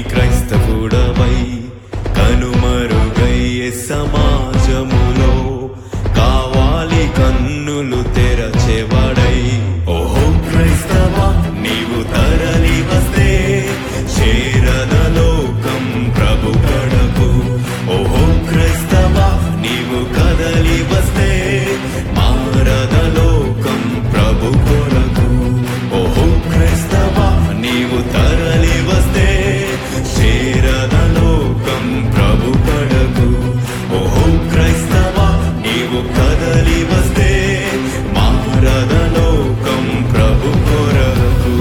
క్రైస్తవుడవై కనుమరుగయ్యే సమాజములో కావాలి కన్నులు తెరచెవడై ఓహో క్రైస్తవ నీవు తరలి వస్తే చేరద లోకం ప్రభు కడకు ఓహో క్రైస్తవ నీవు కదలి వస్తే మారద లోకం ప్రభు కొరకు ఓహో క్రైస్తవ నీవు తరలి వస్తే చేరద లోకం ప్రభు కడకు ఓహో క్రైస్తవ నీవు కదలి వస్తే మారద లోకం ప్రభు కొరకు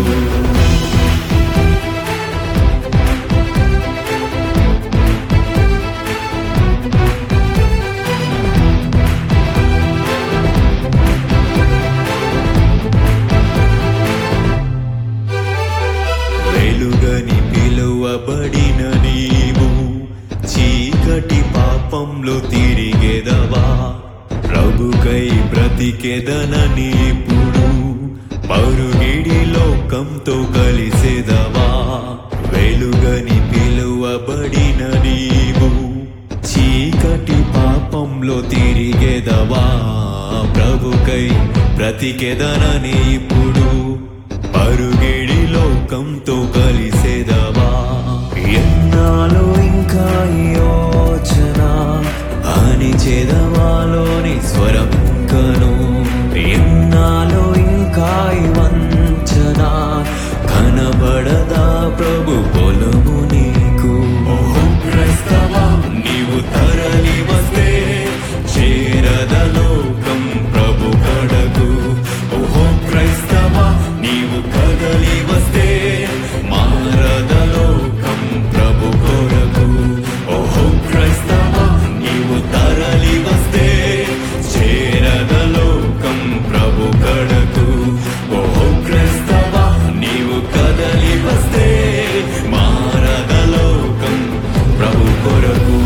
వెలుగని పిలువబడిన నీవు చీకటి పాపంలో తిరిగెదవా ప్రభుకై బ్రతికెదనని ఇప్పుడు పరుగిడి లోకంతో కలిసెదవా వెలుగని పిలువబడిన నీవు చీకటి పాపంలో తిరిగెదవా ప్రభుకై బ్రతికెదనని ఇప్పుడు పరుగిడి లోకంతో కలిసేదవా ఎన్నాళ్ళు ఇంకా ఈ యోచన అని చేదవాలోని స్వరం కను ఎన్నాళ్ళు ఇంకా ఈ వంచన కనబడదా ప్రభు పొలము నీకు ఓహో క్రైస్తవ నీవు తరలి వస్తే చేరద లోకం ప్రభు కడకు ఓహో క్రైస్తవ నీవు కదలి వస్తే మారద లోకం ప్రభు కొరకు ఓహో క్రైస్తవ నీవు తరలి వస్తే చేరద లోకం ప్రభు కడకు ఓహో క్రైస్తవ నీవు కదలి వస్తే మారద లోకం ప్రభు కొరకు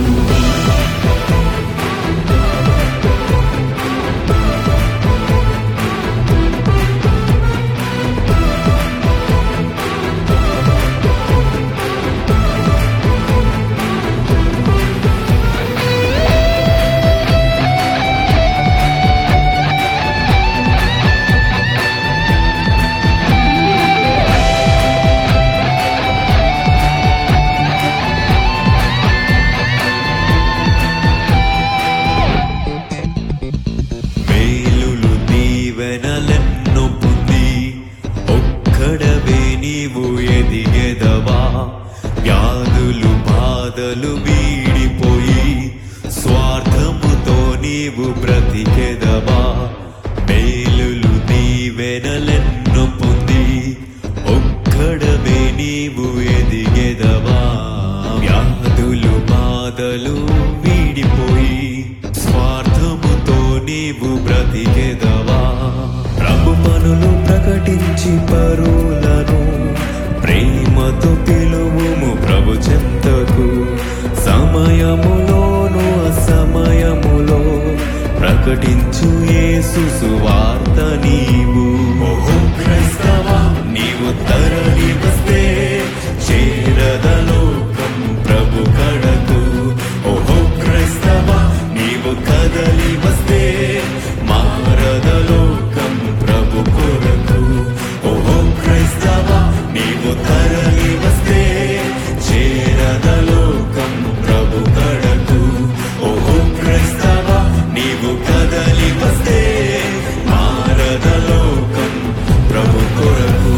మేలులు దీవెనలెన్నో పొంది ఒక్కడవే నీవు ఎదిగెదవా వ్యాధులు బాధలు వీడిపోయి స్వార్థముతో నీవు బ్రతికెదవా మేలులు దీవెనలెన్నో పొంది ఒక్కడవే నీవు ఎదిగెదవా వ్యాధులు బాధలు వీడిపోయి స్వార్థముతో నీవు బ్రతికెదవా ప్రభు పనులు ప్రకటించి పరులను ప్రేమతో పిలువుము ప్రభు చెంతకు సమయములోను అసమయములో ప్రకటించు యేసు సువార్త నీవు ఓహో క్రైస్తవ నీవు తరలి వస్తే చేరద లోకం ప్రభు కడకు ఓహో క్రైస్తవ నీవు కదలి వస్తే మారద లోకం ప్రభు కొరకు ఓహో క్రైస్తవ నీవు తరలి వస్తే చేరద లోకం ప్రభు కడకు ఓహో క్రైస్తవ నీవు కదలి వస్తే మారద లోకం ప్రభు కొరకు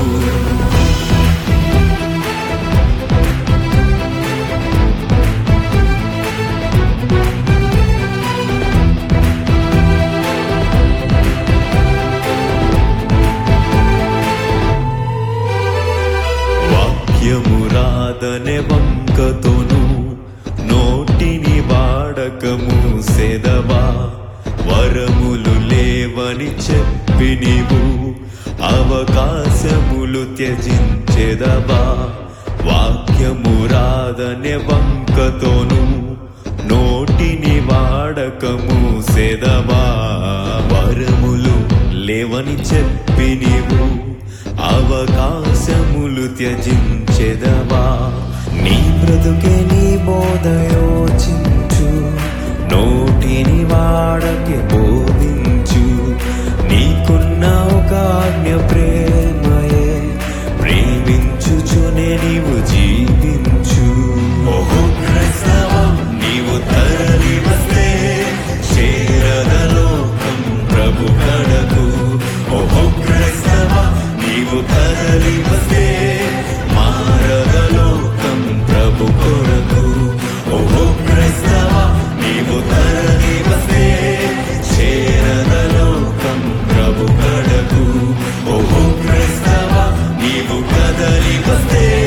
వాక్యము రాదనే వంకతోను నోటిని వాడకము సెదవా వరములు లేవని చెప్పి నీవు అవకాశములు త్యజించెదవా వాక్యము రాదనే వంకతోను నోటిని వాడకము సెదవా వరములు లేవని చెప్పి నీవు అవకాశములు త్యజించెదవా అందుకే నీ బోధ యోచించు నోటిని వాడకి బోధించు నీకున్న ఒక ఆజ్ఞ ప్రేమయే ప్రేమించుచునే నీవు జీవించు ఓహో క్రైస్తవ నీవు తరలి వస్తే చేరద లోకం ప్రభు కడకు ఓహో క్రైస్తవ నీవు తరలి వస్తే మారద లోకం ప్రభు కొరకు ఓహో క్రైస్తవ నీవు తరలి వస్తే చేరద లోకం ప్రభు కడకు ఓహో క్రైస్తవ నీవు కదలి వస్తే